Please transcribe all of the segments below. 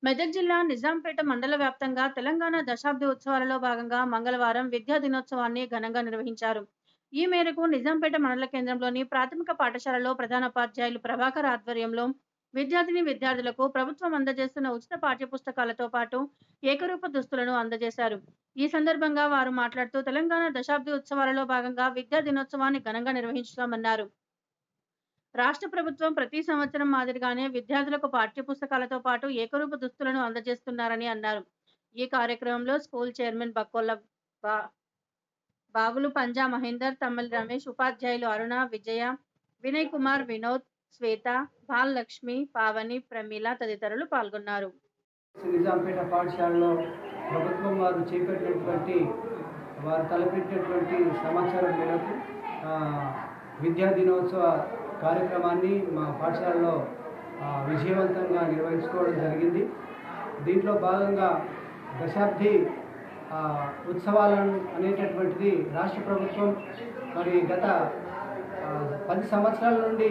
మెదక్ జిల్లా నిజాంపేట మండల వ్యాప్తంగా తెలంగాణ దశాబ్ది ఉత్సవాలలో భాగంగా మంగళవారం విద్యా దినోత్సవాన్ని ఘనంగా నిర్వహించారు ఈ మేరకు నిజాంపేట మండల కేంద్రంలోని ప్రాథమిక పాఠశాలలో ప్రధానోపాధ్యాయులు ప్రభాకర్ ఆధ్వర్యంలో విద్యార్థిని విద్యార్థులకు ప్రభుత్వం అందజేస్తున్న ఉచిత పాఠ్యపుస్తకాలతో పాటు ఏకరూప దుస్తులను అందజేశారు ఈ సందర్భంగా వారు మాట్లాడుతూ తెలంగాణ దశాబ్ది ఉత్సవాలలో భాగంగా విద్యా దినోత్సవాన్ని ఘనంగా నిర్వహించుతామన్నారు రాష్ట్ర ప్రభుత్వం ప్రతి సంవత్సరం మాదిరిగానే విద్యార్థులకు పాఠ్యపుస్తకాలతో పాటు ఏకరూప దుస్తులను అందజేస్తున్నారని అన్నారు ఈ కార్యక్రమంలో స్కూల్ చైర్మన్ బక్కొల్ల బా బాగులు పంజా మహేందర్ తమ్మల్ రమేష్ ఉపాధ్యాయులు అరుణ విజయ వినయ్ కుమార్ వినోద్ శ్వేత బాల్ లక్ష్మి పావని ప్రమీల తదితరులు పాల్గొన్నారు నిజాంపేట పాఠశాలలో ప్రభుత్వం వారు చేపట్టినటువంటి వారు తలపెట్టినటువంటి సమాచారం మేరకు ఆ, విద్యా దినోత్సవ కార్యక్రమాన్ని మా పాఠశాలలో ఆ, విజయవంతంగా నిర్వహించుకోవడం జరిగింది దీంట్లో భాగంగా దశాబ్ది ఆ, ఉత్సవాలను అనేటటువంటిది రాష్ట్ర ప్రభుత్వం మరి గత ఆ, పది సంవత్సరాల నుండి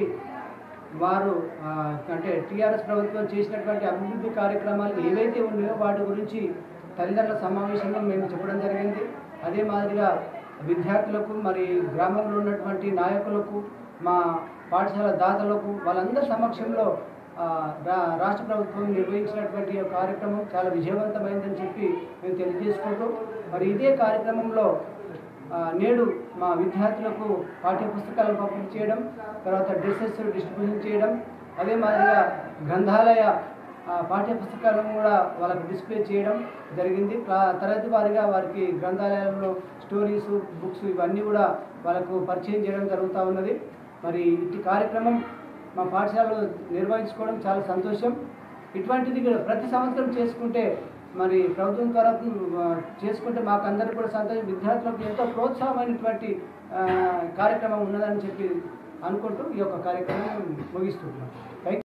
వారు ఆ, అంటే టీఆర్ఎస్ ప్రభుత్వం చేసినటువంటి అభివృద్ధి కార్యక్రమాలు ఏవైతే ఉన్నాయో వాటి గురించి తల్లిదండ్రుల సమావేశంలో మేము చెప్పడం జరిగింది అదే మాదిరిగా విద్యార్థులకు మరి గ్రామంలో ఉన్నటువంటి నాయకులకు మా పాఠశాల దాతలకు వాళ్ళందరి సమక్షంలో ఆ, రా- రాష్ట్ర ప్రభుత్వం నిర్వహించినటువంటి ఈ కార్యక్రమం చాలా విజయవంతమైందని చెప్పి మేము తెలియజేసుకుంటూ మరి ఇదే కార్యక్రమంలో ఆ, నేడు మా విద్యార్థులకు పాఠ్య పుస్తకాలను పంపిణీ చేయడం తర్వాత డ్రెస్సెస్ డిస్ట్రిబ్యూషన్ చేయడం అదే మాదిరిగా గ్రంథాలయ ఆ, పాఠ్య పుస్తకాలను కూడా వాళ్ళకు డిస్ప్లే చేయడం జరిగింది క్లా- తరగతి వారిగా వారికి గ్రంథాలయంలో స్టోరీస్ బుక్స్ ఇవన్నీ కూడా వాళ్ళకు పరిచయం చేయడం జరుగుతూ ఉన్నది మరి ఇట్టి కార్యక్రమం మా పాఠశాలలో నిర్వహించుకోవడం చాలా సంతోషం ఇటువంటిది కూడా ప్రతి సంవత్సరం చేసుకుంటే మరి ప్రభుత్వం ద్వారా ఆ, చేసుకుంటే మాకు అందరికీ కూడా సంతోషం విద్యార్థులకు ఎంతో ప్రోత్సాహమైనటువంటి ఆ, కార్యక్రమం ఉన్నదని చెప్పి అనుకుంటూ ఈ యొక్క కార్యక్రమం ముగిస్తున్నాం థ్యాంక్